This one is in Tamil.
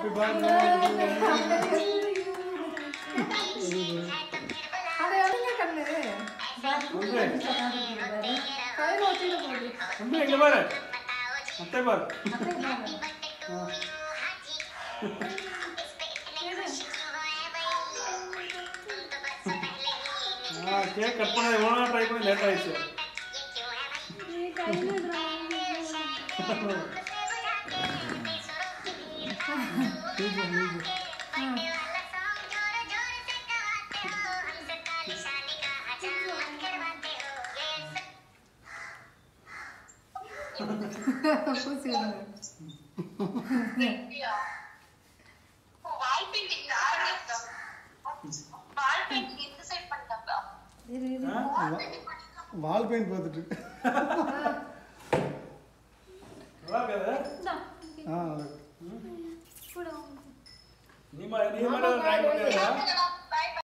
ஹாப்பி பர்த்டே அதை எவ்வளோ கண்ணு கையில் வச்சுட்டு போகுது தம்பி எங்க பாரு அத்தை பாரு ஆ கேக் கட் பண்ண எவ்வளோ நேரம் ட்ரை பண்ணி லேட் ஆயிடுச்சு பூசி விடுங்க இரு இரு ஆ? வால் பெயிண்ட் பார்த்துட்டு நல்லா இருக்காது ஆ நல்லா இருக்கு. நீ மா நீ மட்டும் ட்ரை பண்ணியா